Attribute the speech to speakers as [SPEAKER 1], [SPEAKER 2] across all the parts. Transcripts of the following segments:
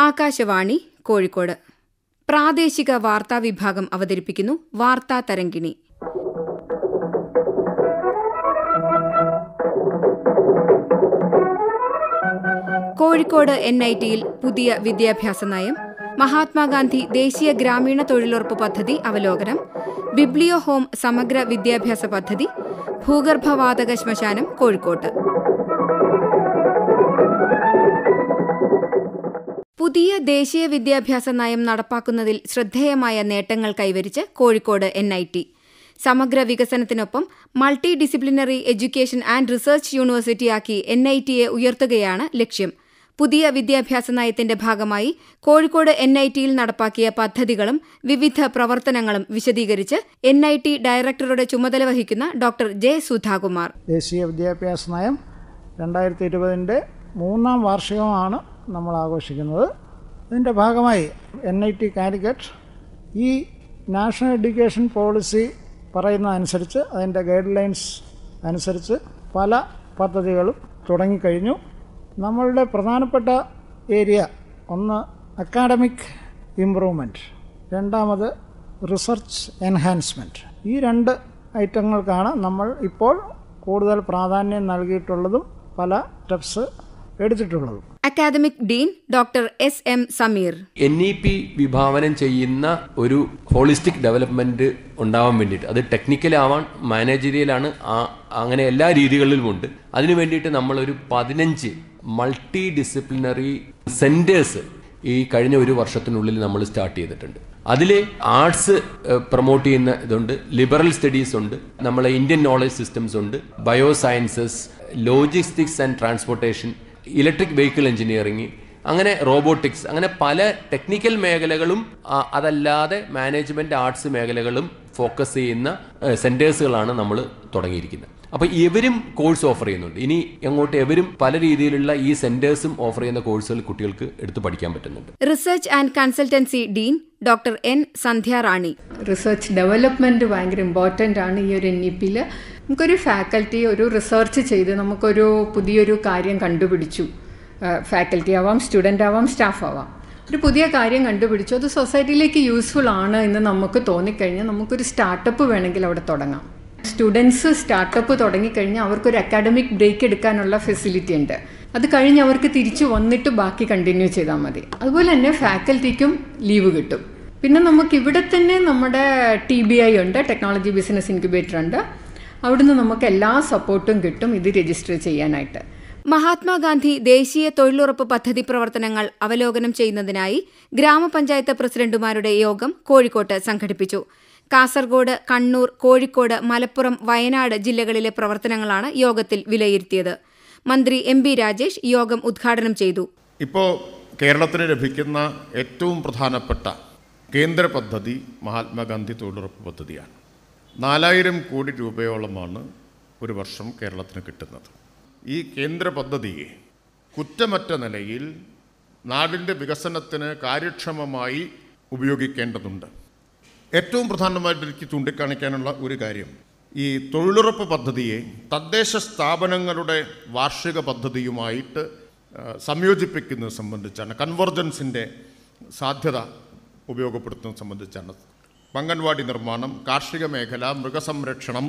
[SPEAKER 1] ആകാശവാണി കോഴിക്കോട് പ്രാദേശിക വാർത്താ വിഭാഗം അവതരിപ്പിക്കുന്നു വാർത്താ തരംഗിണി കോഴിക്കോട് എൻ ഐ ടിയിൽ പുതിയ വിദ്യാഭ്യാസ നയം മഹാത്മാഗാന്ധി ദേശീയ ഗ്രാമീണ തൊഴിലുറപ്പ് പദ്ധതി അവലോകനം ബിബ്ലിയോ ഹോം സമഗ്ര വിദ്യാഭ്യാസ പദ്ധതി ഭൂഗർഭവാതക ശ്മശാനം കോഴിക്കോട്ട് പുതിയ ദേശീയ വിദ്യാഭ്യാസ നയം നടപ്പാക്കുന്നതിൽ ശ്രദ്ധേയമായ നേട്ടങ്ങൾ കൈവരിച്ച് കോഴിക്കോട് എൻ ഐ ടി സമഗ്ര വികസനത്തിനൊപ്പം multi disciplinary education and research യൂണിവേഴ്സിറ്റിയാക്കി എൻ ഐ ടിയെ ഉയർത്തുകയാണ് ലക്ഷ്യം പുതിയ വിദ്യാഭ്യാസ നയത്തിന്റെ ഭാഗമായി കോഴിക്കോട് എൻ ഐ ടിയിൽ നടപ്പാക്കിയ പദ്ധതികളും വിവിധ പ്രവർത്തനങ്ങളും വിശദീകരിച്ച് എൻ ഐ ടി ഡയറക്ടറുടെ ചുമതല വഹിക്കുന്ന ഡോക്ടർ ജെ സുധാകുമാർ
[SPEAKER 2] ദേശീയ വിദ്യാഭ്യാസ നയം രണ്ടായിരത്തി ഇരുപതിൻ്റെ മൂന്നാം വാർഷികമാണ് നമ്മൾ ആഘോഷിക്കുന്നത് ഇതിൻ്റെ ഭാഗമായി എൻ ഐ ടി കാലിക്കറ്റ് ഈ നാഷണൽ എഡ്യൂക്കേഷൻ പോളിസി പറയുന്ന അനുസരിച്ച് അതിൻ്റെ ഗൈഡ് ലൈൻസ് അനുസരിച്ച് പല പദ്ധതികളും തുടങ്ങിക്കഴിഞ്ഞു നമ്മളുടെ പ്രധാനപ്പെട്ട ഏരിയ ഒന്ന് അക്കാഡമിക് ഇംപ്രൂവ്മെൻറ്റ് രണ്ടാമത് റിസർച്ച് എൻഹാൻസ്മെൻറ്റ് ഈ രണ്ട് ഐറ്റങ്ങൾക്കാണ് നമ്മൾ ഇപ്പോൾ കൂടുതൽ പ്രാധാന്യം നൽകിയിട്ടുള്ളതും പല സ്റ്റെപ്സ് എടുത്തിട്ടുള്ളതും
[SPEAKER 1] academic dean doctor S M Sameer
[SPEAKER 3] N E P വിഭാവനം ചെയ്യുന്ന ഒരു ഹോളിസ്റ്റിക് ഡെവലപ്മെന്റ് ഉണ്ടാവാൻ വേണ്ടിയിട്ട് അത് ടെക്നിക്കൽ ആവാൻ മാനേജറിയലാണ് അങ്ങനെ എല്ലാ രീതികളിലും ഉണ്ട് അതിനു വേണ്ടിയിട്ട് നമ്മളൊരു പതിനഞ്ച് മൾട്ടി ഡിസിപ്ലിനറി സെന്റേഴ്സ് ഈ കഴിഞ്ഞ ഒരു വർഷത്തിനുള്ളിൽ നമ്മൾ സ്റ്റാർട്ട് ചെയ്തിട്ടുണ്ട് അതിൽ ആർട്സ് പ്രൊമോട്ട് ചെയ്യുന്ന ഇതുണ്ട് ലിബറൽ സ്റ്റഡീസ് ഉണ്ട് നമ്മളെ ഇന്ത്യൻ നോളജ് സിസ്റ്റംസ് ഉണ്ട് bio sciences logistics and transportation electric vehicle engineering അങ്ങനെ റോബോട്ടിക്സ് അങ്ങനെ പല ടെക്നിക്കൽ മേഖലകളും അതല്ലാതെ മാനേജ്മെന്റ് ആർട്സ് മേഖലകളും ഫോക്കസ് ചെയ്യുന്ന സെന്റേഴ്സുകളാണ് നമ്മൾ തുടങ്ങിയിരിക്കുന്നത് അപ്പോൾ ഇവരും കോഴ്സ് ഓഫർ ചെയ്യുന്നുണ്ട് ഇനി അങ്ങോട്ട് എവരും പല രീതിയിലുള്ള ഈ സെന്റേഴ്സും ഓഫർ ചെയ്യുന്ന കോഴ്സുകൾ കുട്ടികൾക്ക് എടുത്ത് പഠിക്കാൻ പറ്റുന്നുണ്ട്
[SPEAKER 1] research and consultancy dean doctor N Sandhya Rani
[SPEAKER 4] research development ഭയങ്കര ഇമ്പോർട്ടൻ്റ് ആണ് ഈ ഒരു എൻ ഇ പിയിൽ നമുക്കൊരു ഫാക്കൽറ്റി ഒരു റിസർച്ച് ചെയ്ത് നമുക്കൊരു പുതിയൊരു കാര്യം കണ്ടുപിടിച്ചു ഫാക്കൽറ്റി ആവാം സ്റ്റുഡൻ്റ് ആവാം സ്റ്റാഫ് ആവാം ഒരു പുതിയ കാര്യം കണ്ടുപിടിച്ചു അത് സൊസൈറ്റിയിലേക്ക് യൂസ്ഫുൾ ആണ് എന്ന് നമുക്ക് തോന്നിക്കഴിഞ്ഞാൽ നമുക്കൊരു സ്റ്റാർട്ടപ്പ് വേണമെങ്കിൽ അവിടെ തുടങ്ങാം സ്റ്റുഡൻസ് സ്റ്റാർട്ടപ്പ് തുടങ്ങിക്കഴിഞ്ഞാൽ അവർക്കൊരു അക്കാഡമിക് ബ്രേക്ക് എടുക്കാനുള്ള ഫെസിലിറ്റി ഉണ്ട് അത് കഴിഞ്ഞ് അവർക്ക് തിരിച്ചു വന്നിട്ട് ബാക്കി കണ്ടിന്യൂ ചെയ്താൽ മതി അതുപോലെ തന്നെ ഫാക്കൽറ്റിക്കും ലീവ് കിട്ടും പിന്നെ നമുക്ക് ഇവിടെ തന്നെ നമ്മുടെ ടി ബി ഐ ഉണ്ട് ടെക്നോളജി ബിസിനസ് ഇൻക്യുബേറ്റർ ഉണ്ട് അവിടുന്ന് നമുക്ക് എല്ലാ സപ്പോർട്ടും കിട്ടും ഇത് രജിസ്റ്റർ ചെയ്യാനായിട്ട്
[SPEAKER 1] മഹാത്മാഗാന്ധി ദേശീയ തൊഴിലുറപ്പ് പദ്ധതി പ്രവർത്തനങ്ങൾ അവലോകനം ചെയ്യുന്നതിനായി ഗ്രാമപഞ്ചായത്ത് പ്രസിഡന്റുമാരുടെ യോഗം കോഴിക്കോട്ട് സംഘടിപ്പിച്ചു കാസർഗോഡ് കണ്ണൂർ കോഴിക്കോട് മലപ്പുറം വയനാട് ജില്ലകളിലെ പ്രവർത്തനങ്ങളാണ് യോഗത്തിൽ വിലയിരുത്തിയത് മന്ത്രി എം ബി രാജേഷ് യോഗം ഉദ്ഘാടനം ചെയ്തു
[SPEAKER 5] ഇപ്പോൾ കേരളത്തിന് ലഭിക്കുന്ന ഏറ്റവും പ്രധാനപ്പെട്ട കേന്ദ്ര പദ്ധതി മഹാത്മാഗാന്ധി തൊഴിലുറപ്പ് പദ്ധതിയാണ് നാലായിരം കോടി രൂപയോളമാണ് ഒരു വർഷം കേരളത്തിന് കിട്ടുന്നത് ഈ കേന്ദ്ര പദ്ധതിയെ കുറ്റമറ്റ നിലയിൽ നാടിൻ്റെ വികസനത്തിന് കാര്യക്ഷമമായി ഉപയോഗിക്കേണ്ടതുണ്ട് ഏറ്റവും പ്രധാനമായിട്ട് എനിക്ക് ചൂണ്ടിക്കാണിക്കാനുള്ള ഒരു കാര്യം ഈ തൊഴിലുറപ്പ് പദ്ധതിയെ തദ്ദേശ സ്ഥാപനങ്ങളുടെ വാർഷിക പദ്ധതിയുമായിട്ട് സംയോജിപ്പിക്കുന്നത് സംബന്ധിച്ചാണ് കൺവർജൻസിൻ്റെ സാധ്യത ഉപയോഗപ്പെടുത്തുന്നത് സംബന്ധിച്ചാണ് അംഗൻവാടി നിർമ്മാണം കാർഷിക മേഖല മൃഗസംരക്ഷണം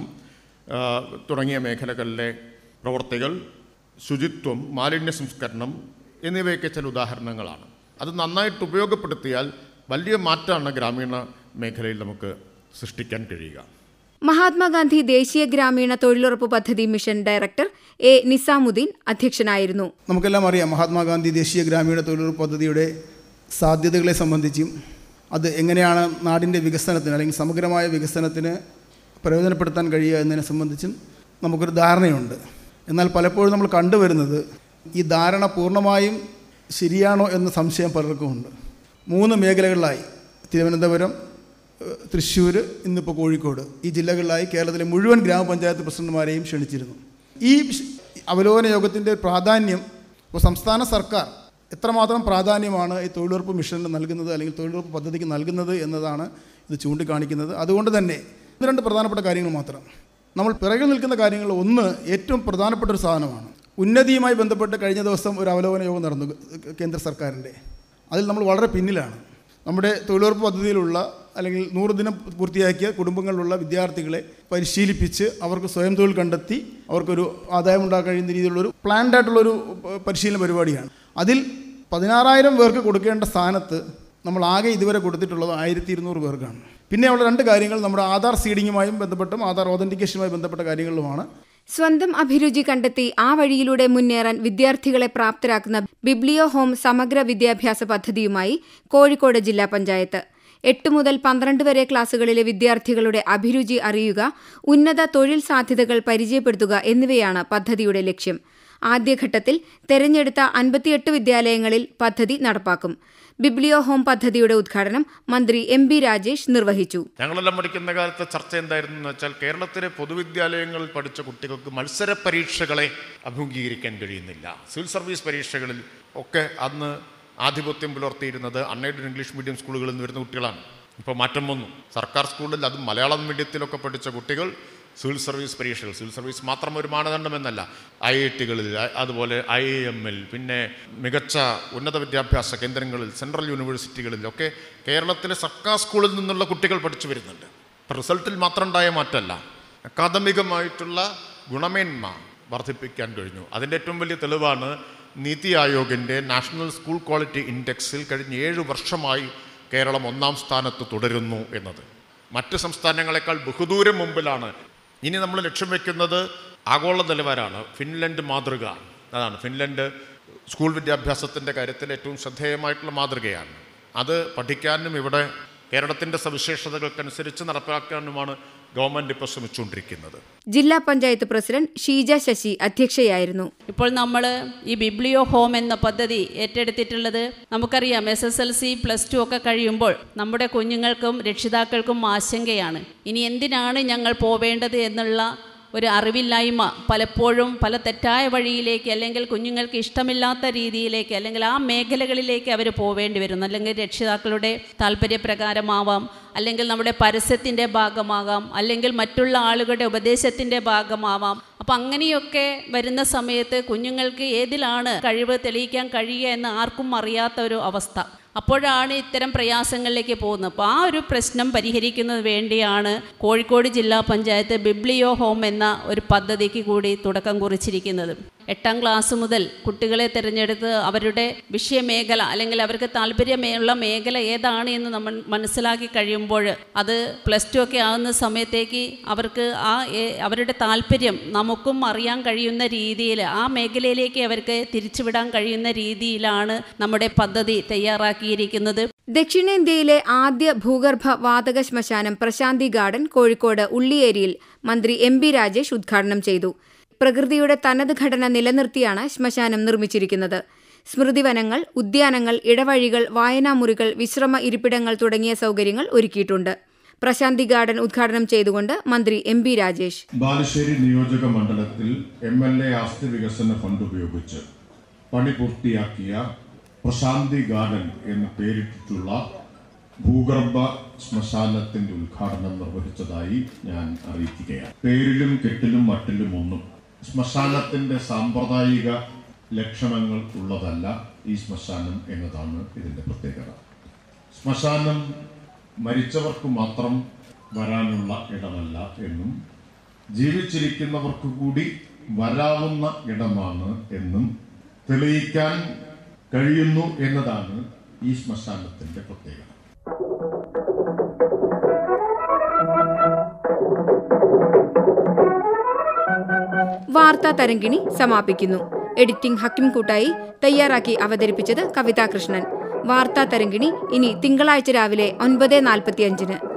[SPEAKER 5] തുടങ്ങിയ മേഖലകളിലെ പ്രവർത്തികൾ ശുചിത്വം മാലിന്യ സംസ്കരണം എന്നിവയൊക്കെ ചില ഉദാഹരണങ്ങളാണ് അത് നന്നായിട്ട് ഉപയോഗപ്പെടുത്തിയാൽ വലിയ മാറ്റമാണ് ഗ്രാമീണ മേഖലയിൽ നമുക്ക് സൃഷ്ടിക്കാൻ കഴിയുക
[SPEAKER 1] മഹാത്മാഗാന്ധി ദേശീയ ഗ്രാമീണ തൊഴിലുറപ്പ് പദ്ധതി മിഷൻ ഡയറക്ടർ എ നിസാമുദ്ദീൻ അധ്യക്ഷനായിരുന്നു
[SPEAKER 6] നമുക്കെല്ലാം അറിയാം മഹാത്മാഗാന്ധി ദേശീയ ഗ്രാമീണ തൊഴിലുറപ്പ് പദ്ധതിയുടെ സാധ്യതകളെ സംബന്ധിച്ചും അത് എങ്ങനെയാണ് നാടിൻ്റെ വികസനത്തിന് അല്ലെങ്കിൽ സമഗ്രമായ വികസനത്തിന് പ്രയോജനപ്പെടുത്താൻ കഴിയുക എന്നതിനെ സംബന്ധിച്ചും നമുക്കൊരു ധാരണയുണ്ട് എന്നാൽ പലപ്പോഴും നമ്മൾ കണ്ടുവരുന്നത് ഈ ധാരണ പൂർണ്ണമായും ശരിയാണോ എന്ന സംശയം പലർക്കുമുണ്ട് മൂന്ന് മേഖലകളിലായി തിരുവനന്തപുരം തൃശ്ശൂർ ഇന്നിപ്പോൾ കോഴിക്കോട് ഈ ജില്ലകളിലായി കേരളത്തിലെ മുഴുവൻ ഗ്രാമപഞ്ചായത്ത് പ്രസിഡന്റുമാരെയും ക്ഷണിച്ചിരുന്നു ഈ അവലോകന യോഗത്തിൻ്റെ പ്രാധാന്യം ഇപ്പോൾ സംസ്ഥാന സർക്കാർ എത്രമാത്രം പ്രാധാന്യമാണ് ഈ തൊഴിലുറപ്പ് മിഷന് നൽകുന്നത് അല്ലെങ്കിൽ തൊഴിലുറപ്പ് പദ്ധതിക്ക് നൽകുന്നത് എന്നതാണ് ഇത് ചൂണ്ടിക്കാണിക്കുന്നത് അതുകൊണ്ട് തന്നെ ഇത് രണ്ട് പ്രധാനപ്പെട്ട കാര്യങ്ങൾ മാത്രം നമ്മൾ പിറകിൽ നിൽക്കുന്ന കാര്യങ്ങൾ ഒന്ന് ഏറ്റവും പ്രധാനപ്പെട്ട ഒരു സാധനമാണ് ഉന്നതിയുമായി ബന്ധപ്പെട്ട് കഴിഞ്ഞ ദിവസം ഒരു അവലോകന യോഗം നടന്നു കേന്ദ്ര സർക്കാരിൻ്റെ അതിൽ നമ്മൾ വളരെ പിന്നിലാണ് നമ്മുടെ തൊഴിലുറപ്പ് പദ്ധതിയിലുള്ള അല്ലെങ്കിൽ നൂറ് ദിനം പൂർത്തിയാക്കിയ കുടുംബങ്ങളിലുള്ള വിദ്യാർത്ഥികളെ പരിശീലിപ്പിച്ച് അവർക്ക് സ്വയം തൊഴിൽ കണ്ടെത്തി അവർക്കൊരു ആദായം ഉണ്ടാക്കാൻ കഴിയുന്ന രീതിയിലുള്ളൊരു പ്ലാൻഡ് ആയിട്ടുള്ളൊരു പ- പരിശീലന പരിപാടിയാണ് അതിൽ പതിനാറായിരം പേർക്ക് കൊടുക്കേണ്ട സ്ഥാനത്ത് നമ്മൾ ആകെ ഇതുവരെ കൊടുത്തിട്ടുള്ളത് ആയിരത്തി ഇരുന്നൂറ് പേർക്കാണ് പിന്നെ ഉള്ള രണ്ട് കാര്യങ്ങൾ നമ്മുടെ ആധാർ സീഡിങ്ങുമായും ബന്ധപ്പെട്ടും ആധാർ ഓതൻറ്റിക്കേഷനുമായി ബന്ധപ്പെട്ട കാര്യങ്ങളിലുമാണ്
[SPEAKER 1] സ്വന്തം അഭിരുചി കണ്ടെത്തി ആ വഴിയിലൂടെ മുന്നേറാൻ വിദ്യാർത്ഥികളെ പ്രാപ്തരാക്കുന്ന ബിബ്ലിയോ ഹോം സമഗ്ര വിദ്യാഭ്യാസ പദ്ധതിയുമായി കോഴിക്കോട് ജില്ലാ പഞ്ചായത്ത് എട്ട് മുതൽ പന്ത്രണ്ട് വരെ ക്ലാസുകളിലെ വിദ്യാർത്ഥികളുടെ അഭിരുചി അറിയുക ഉന്നത തൊഴിൽ സാധ്യതകൾ പരിചയപ്പെടുത്തുക എന്നിവയാണ് പദ്ധതിയുടെ ലക്ഷ്യം ആദ്യഘട്ടത്തിൽ തെരഞ്ഞെടുത്ത അൻപത്തിയെട്ട് വിദ്യാലയങ്ങളിൽ പദ്ധതി നടപ്പാക്കും ബിബ്ലിയോ ഹോം പദ്ധതിയുടെ ഉദ്ഘാടനം മന്ത്രി എം ബി രാജേഷ് നിർവഹിച്ചു
[SPEAKER 5] ഞങ്ങളെല്ലാം പഠിക്കുന്ന കാലത്തെ ചർച്ച എന്തായിരുന്നു എന്ന് വെച്ചാൽ കേരളത്തിലെ പൊതുവിദ്യാലയങ്ങളിൽ പഠിച്ച കുട്ടികൾക്ക് മത്സര പരീക്ഷകളെ അഭിമുഖീകരിക്കാൻ കഴിയുന്നില്ല സിവിൽ സർവീസ് പരീക്ഷകളിൽ ഒക്കെ അന്ന് ആധിപത്യം പുലർത്തിയിരുന്നത് അൺഎയ്ഡഡ് ഇംഗ്ലീഷ് മീഡിയം സ്കൂളുകളിൽ നിന്ന് വരുന്ന കുട്ടികളാണ് ഇപ്പോൾ മാറ്റം വന്നു സർക്കാർ സ്കൂളിൽ അതും മലയാളം മീഡിയത്തിലൊക്കെ പഠിച്ച കുട്ടികൾ സിവിൽ സർവീസ് പരീക്ഷകൾ സിവിൽ സർവീസ് മാത്രം ഒരു മാനദണ്ഡമെന്നല്ല ഐ ഐ ടികളിൽ അതുപോലെ ഐ ഐ എമ്മിൽ പിന്നെ മികച്ച ഉന്നത വിദ്യാഭ്യാസ കേന്ദ്രങ്ങളിൽ സെൻട്രൽ യൂണിവേഴ്സിറ്റികളിലൊക്കെ കേരളത്തിലെ സർക്കാർ സ്കൂളിൽ നിന്നുള്ള കുട്ടികൾ പഠിച്ചു വരുന്നുണ്ട് ഇപ്പം റിസൾട്ടിൽ മാത്രം ഉണ്ടായ മാറ്റമല്ല അക്കാദമികമായിട്ടുള്ള ഗുണമേന്മ വർദ്ധിപ്പിക്കാൻ കഴിഞ്ഞു അതിൻ്റെ ഏറ്റവും വലിയ തെളിവാണ് നീതി ആയോഗിൻ്റെ നാഷണൽ സ്കൂൾ ക്വാളിറ്റി ഇൻഡെക്സിൽ കഴിഞ്ഞ ഏഴ് വർഷമായി കേരളം ഒന്നാം സ്ഥാനത്ത് തുടരുന്നു എന്നത് മറ്റ് സംസ്ഥാനങ്ങളെക്കാൾ ബഹുദൂരം മുമ്പിലാണ് ഇനി നമ്മൾ ലക്ഷ്യം വെക്കുന്നത് ആഗോള നിലവാരമാണ് ഫിൻലൻഡ് മാതൃക അതാണ് ഫിൻലൻഡ് സ്കൂൾ വിദ്യാഭ്യാസത്തിൻ്റെ കാര്യത്തിൽ ഏറ്റവും ശ്രദ്ധേയമായിട്ടുള്ള മാതൃകയാണ് അത് പഠിക്കാനും ഇവിടെ കേരളത്തിൻ്റെ സവിശേഷതകൾക്കനുസരിച്ച് നടപ്പാക്കാനുമാണ് ഗവൺമെൻറ് ഇപ്പോൾ ശ്രമിച്ചുകൊണ്ടിരിക്കുന്നത്
[SPEAKER 1] ജില്ലാ പഞ്ചായത്ത് പ്രസിഡന്റ് ഷീജ ശശി അധ്യക്ഷയായിരുന്നു
[SPEAKER 7] ഇപ്പോൾ നമ്മൾ ഈ ബിബ്ലിയോ ഹോം എന്ന പദ്ധതി ഏറ്റെടുത്തിട്ടുള്ളത് നമുക്കറിയാം S S L C plus two ഒക്കെ കഴിയുമ്പോൾ നമ്മുടെ കുഞ്ഞുങ്ങൾക്കും രക്ഷിതാക്കൾക്കും ആശങ്കയാണ് ഇനി എന്തിനാണ് ഞങ്ങൾ പോവേണ്ടത് എന്നുള്ള ഒരു അറിവില്ലായ്മ പലപ്പോഴും പല തെറ്റായ വഴിയിലേക്ക് അല്ലെങ്കിൽ കുഞ്ഞുങ്ങൾക്ക് ഇഷ്ടമില്ലാത്ത രീതിയിലേക്ക് അല്ലെങ്കിൽ ആ മേഖലകളിലേക്ക് അവർ പോവേണ്ടി വരുന്നു അല്ലെങ്കിൽ രക്ഷിതാക്കളുടെ താല്പര്യപ്രകാരമാവാം അല്ലെങ്കിൽ നമ്മുടെ പരസ്യത്തിൻ്റെ ഭാഗമാകാം അല്ലെങ്കിൽ മറ്റുള്ള ആളുകളുടെ ഉപദേശത്തിൻ്റെ ഭാഗമാവാം അപ്പം അങ്ങനെയൊക്കെ വരുന്ന സമയത്ത് കുഞ്ഞുങ്ങൾക്ക് ഏതിലാണ് കഴിവ് തെളിയിക്കാൻ കഴിയുക എന്ന് ആർക്കും അറിയാത്ത ഒരു അവസ്ഥ അപ്പോഴാണ് ഇത്തരം പ്രയാസങ്ങളിലേക്ക് പോകുന്നത് അപ്പോൾ ആ ഒരു പ്രശ്നം പരിഹരിക്കുന്നതിന് വേണ്ടിയാണ് കോഴിക്കോട് ജില്ലാ പഞ്ചായത്ത് ബിബ്ലിയോ ഹോം എന്ന ഒരു പദ്ധതിക്ക് കൂടി തുടക്കം കുറിച്ചിരിക്കുന്നത് എട്ടാം ക്ലാസ് മുതൽ കുട്ടികളെ തിരഞ്ഞെടുത്ത് അവരുടെ വിഷയമേഖല അല്ലെങ്കിൽ അവർക്ക് താല്പര്യമുള്ള മേഖല ഏതാണ് എന്ന് നമ്മൾ മനസ്സിലാക്കി കഴിയുമ്പോൾ അത് പ്ലസ് ടു ഒക്കെ ആകുന്ന സമയത്തേക്ക് അവർക്ക് ആ ഏ- അവരുടെ താല്പര്യം നമുക്കും അറിയാൻ കഴിയുന്ന രീതിയിൽ ആ മേഖലയിലേക്ക് അവർക്ക് തിരിച്ചുവിടാൻ കഴിയുന്ന രീതിയിലാണ് നമ്മുടെ പദ്ധതി തയ്യാറാക്കിയിരിക്കുന്നത്
[SPEAKER 1] ദക്ഷിണേന്ത്യയിലെ ആദ്യ ഭൂഗർഭ വാതക ശ്മശാനം പ്രശാന്തി ഗാർഡൻ കോഴിക്കോട് ഉള്ളിയേരിയിൽ മന്ത്രി എം ബി രാജേഷ് ഉദ്ഘാടനം ചെയ്തു പ്രകൃതിയുടെ തനത് ഘടന നിലനിർത്തിയാണ് ശ്മശാനം നിർമ്മിച്ചിരിക്കുന്നത് സ്മൃതിവനങ്ങൾ ഉദ്യാനങ്ങൾ ഇടവഴികൾ വായനാമുറികൾ വിശ്രമ ഇരിപ്പിടങ്ങൾ തുടങ്ങിയ സൗകര്യങ്ങൾ ഒരുക്കിയിട്ടുണ്ട് പ്രശാന്തി ഗാർഡൻ ഉദ്ഘാടനം ചെയ്തുകൊണ്ട് മന്ത്രി എം ബി രാജേഷ്
[SPEAKER 8] ബാലുശ്ശേരി നിയോജക മണ്ഡലത്തിൽ എം എൽ എ ആസ്തി വികസന ഫണ്ട് ഉപയോഗിച്ച് പണി പൂർത്തിയാക്കിയ പ്രശാന്തി ഗാർഡൻ എന്ന് പേരിട്ടിട്ടുള്ള ഭൂഗർഭ ശ്മശാനത്തിന്റെ ഉദ്ഘാടനം നിർവഹിച്ചതായി ഞാൻ അറിയിക്കുകയാണ് പേരിലും കെട്ടിലും മട്ടിലും ഒന്നും ശ്മശാനത്തിന്റെ സാമ്പ്രദായിക ലക്ഷണങ്ങൾ ഉള്ളതല്ല ഈ ശ്മശാനം എന്നതാണ് ഇതിന്റെ പ്രത്യേകത ശ്മശാനം മരിച്ചവർക്ക് മാത്രം വരാനുള്ള ഇടമല്ല എന്നും ജീവിച്ചിരിക്കുന്നവർക്ക് കൂടി വരാവുന്ന ഇടമാണ് എന്നും തെളിയിക്കാൻ കഴിയുന്നു എന്നതാണ് ഈ ശ്മശാനത്തിന്റെ പ്രത്യേകത
[SPEAKER 1] വാർത്താ തരംഗിണി സമാപിക്കുന്നു എഡിറ്റിംഗ് ഹക്കിം കൂട്ടായി തയ്യാറാക്കി അവതരിപ്പിച്ചത് കവിതാ കൃഷ്ണൻ വാർത്താ തരംഗിണി ഇനി തിങ്കളാഴ്ച രാവിലെ ഒൻപത് നാൽപ്പത്തിയഞ്ചിന്